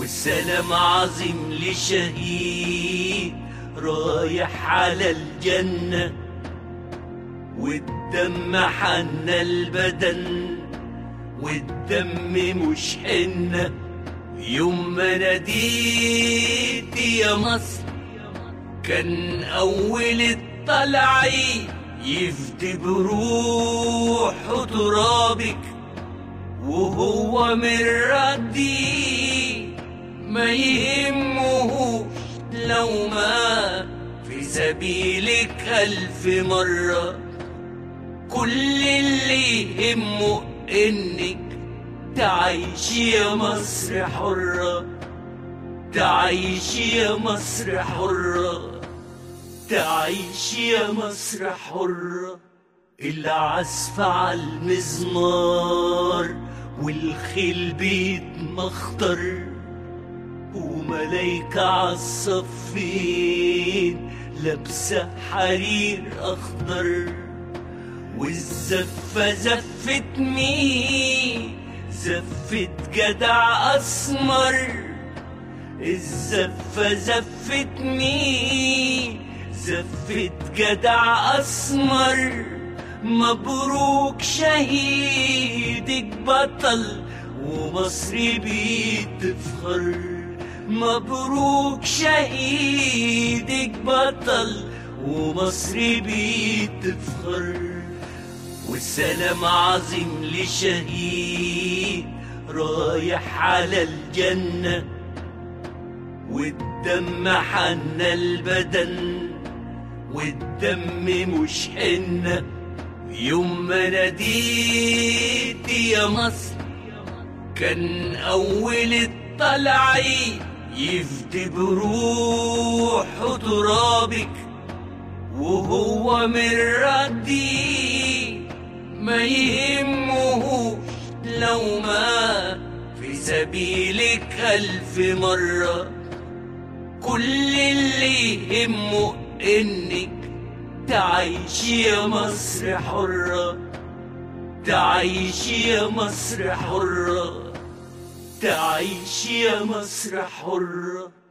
والسلام عظيم لشهيد رايح على الجنة والدم حنى البدن والدم مش حنة يوم ما ناديت يا مصر كان أول الطلعي يفدي بروحه ترابك وهو من ردي ما يهمهوش لو ما في سبيلك ألف مرة كل اللي يهمه إنك تعيش يا مصر حرة تعيش يا مصر حرة تعيش يا مصر حرة العزف على المزمار والخيل بيتمخطر وملايكة عالصفين لابسة حرير أخضر والزفة زفت مين زفت جدع أسمر الزفة زفت مين زفت جدع أسمر مبروك شهيدك بطل ومصر بتفخر مبروك شهيدك بطل ومصر بتفخر والسلام عظيم لشهيد رايح على الجنة والدم حنى البدن والدم مش حنة يوم ما ناديت يا مصر كان أول الطلعي يفدي بروحه ترابك وهو من ردي ما يهمهوش لو ما في سبيلك ألف مرة كل اللي يهمه إنك تعيش يا مصر حرة تعيش يا مصر حرة تعيش يا مصر حرة